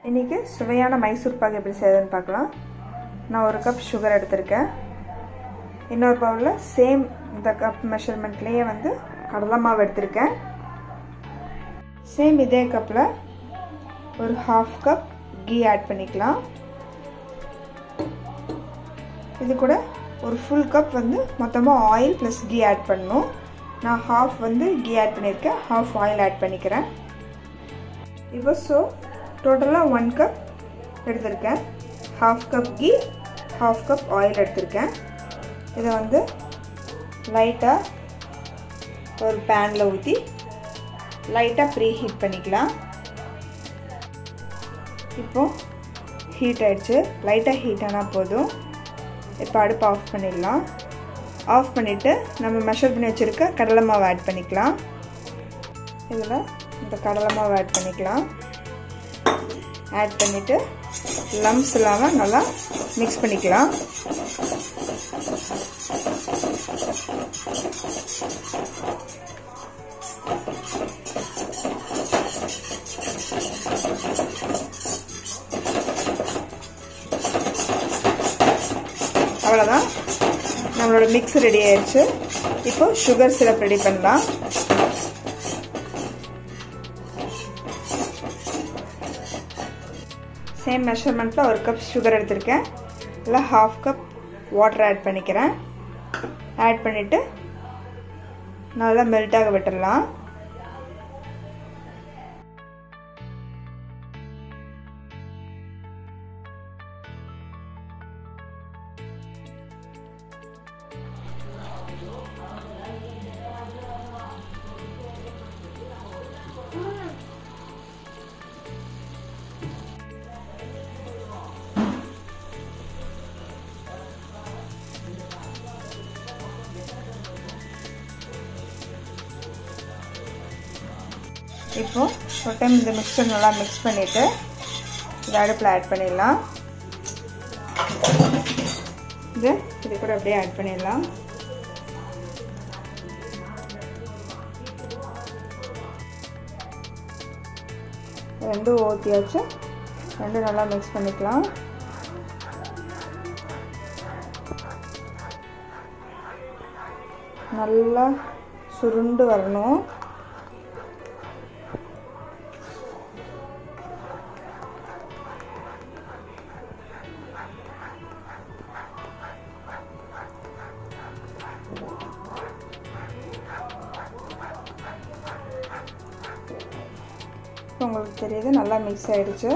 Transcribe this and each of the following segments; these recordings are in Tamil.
இன்றைக்கி சுவையான மைசூர் பாகு எப்படி செய்யுதுன்னு பார்க்கலாம் நான் ஒரு கப் சுகர் எடுத்திருக்கேன் இன்னொரு பவுலில் சேம் இந்த கப் மெஷர்மெண்ட்லேயே வந்து கடலை மாவு எடுத்திருக்கேன் சேம் இதே கப்பில் ஒரு ஹாஃப் கப் கீ ஆட் பண்ணிக்கலாம் இது கூட ஒரு ஃபுல் கப் வந்து மொத்தமாக ஆயில் ப்ளஸ் கீ ஆட் பண்ணணும் நான் ஹாஃப் வந்து கீ ஆட் பண்ணியிருக்கேன் ஹாஃப் ஆயில் ஆட் பண்ணிக்கிறேன் இப்போ ஸோ டோட்டலாக ஒன் கப் எடுத்திருக்கேன் half cup ghee half cup oil எடுத்திருக்கேன் இதை வந்து லைட்டாக ஒரு பேனில் ஊற்றி லைட்டாக ப்ரீ ஹீட் பண்ணிக்கலாம் இப்போது ஹீட் ஆகிடுச்சு லைட்டாக ஹீட் ஆனால் போதும் இப்போ அடுப்பு ஆஃப் பண்ணிடலாம் ஆஃப் பண்ணிவிட்டு நம்ம மெஷர் பண்ணி வச்சுருக்க கடலை மாவு ஆட் பண்ணிக்கலாம் இதில் இந்த கடலை மாவு ஆட் பண்ணிக்கலாம் ஆட் பண்ணிவிட்டு லம்ஸ் இல்லாமல் நல்லா மிக்ஸ் பண்ணிக்கலாம் அவ்வளோதான் நம்மளோட மிக்ஸ் ரெடி ஆயிடுச்சு இப்போ சுகர் சிரப் ரெடி பண்ணலாம் சேம் மெஷர்மெண்ட்டில் ஒரு கப் சுகர் எடுத்திருக்கேன் இல்லை ஹாஃப் கப் வாட்டர் ஆட் பண்ணிக்கிறேன் ஆட் பண்ணிவிட்டு நல்லா மெல்ட்டாக விட்டுடலாம் இப்போ ஒரு டைம் இந்த மிக்சர் நல்லா மிக்ஸ் பண்ணிவிட்டு இது அடுப்பில் ஆட் பண்ணிடலாம் இது இது கூட அப்படியே ஆட் பண்ணிடலாம் ரெண்டும் ஊற்றியாச்சு ரெண்டும் நல்லா மிக்ஸ் பண்ணிக்கலாம் நல்லா சுருண்டு வரணும் உங்களுக்கு தெரியுது நல்லா மிக்ஸ் ஆகிடுச்சு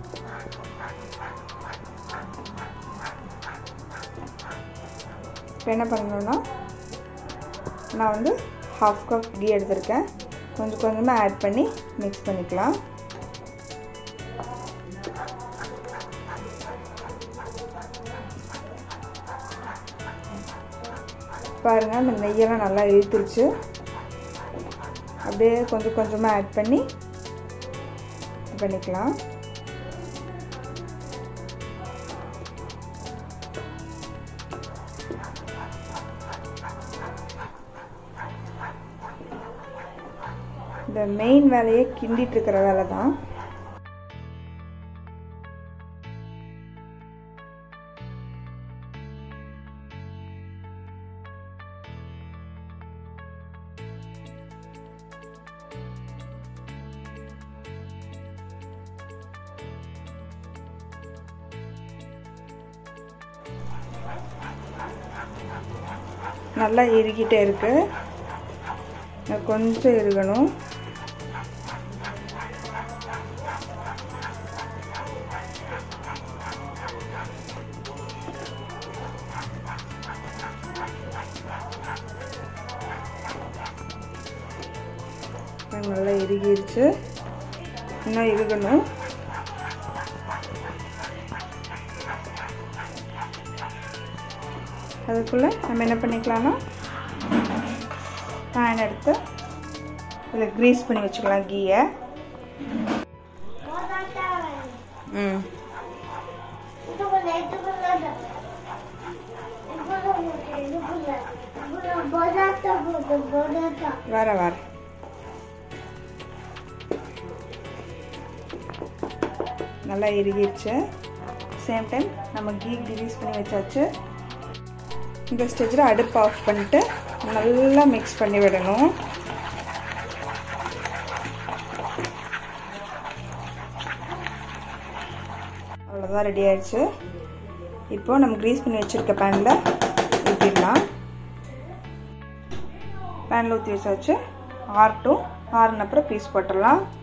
இப்போ என்ன பண்ணணும்னா நான் வந்து ஹாஃப் கப் கீ எடுத்திருக்கேன் கொஞ்சம் கொஞ்சமாக ஆட் பண்ணி மிக்ஸ் பண்ணிக்கலாம் பாருங்கள் அந்த நெய்யெல்லாம் நல்லா இழுத்துருச்சு அப்படியே கொஞ்சம் கொஞ்சமாக ஆட் பண்ணி பண்ணிக்கலாம் இந்த மெயின் வேலையை கிண்டிட்டு இருக்கிற வேலை தான் நல்லா இறுகிட்டே இருக்கு கொஞ்சம் இருக்கணும் நல்லா இறுகிருச்சு இன்னும் இருக்கணும் அதுக்குள்ளே நம்ம என்ன பண்ணிக்கலாம்னா பேன் எடுத்து இதில் க்ரீஸ் பண்ணி வச்சுக்கலாம் கீயை ம் வர வர நல்லா இறுகிடுச்சு சேம் டைம் நம்ம கீ கிரீஸ் பண்ணி வச்சாச்சு இந்த ஸ்டேஜில் அடுப்பு ஆஃப் பண்ணிட்டு நல்லா மிக்ஸ் பண்ணி விடணும் அவ்வளோதான் ரெடி ஆயிடுச்சு இப்போ நம்ம க்ரீஸ் பண்ணி வச்சுருக்க பேனில் ஊற்றிடலாம் பேனில் ஊற்றி வச்சாச்சு ஆறட்டும் ஆறுனப்புறம் பீஸ் போட்டுடலாம்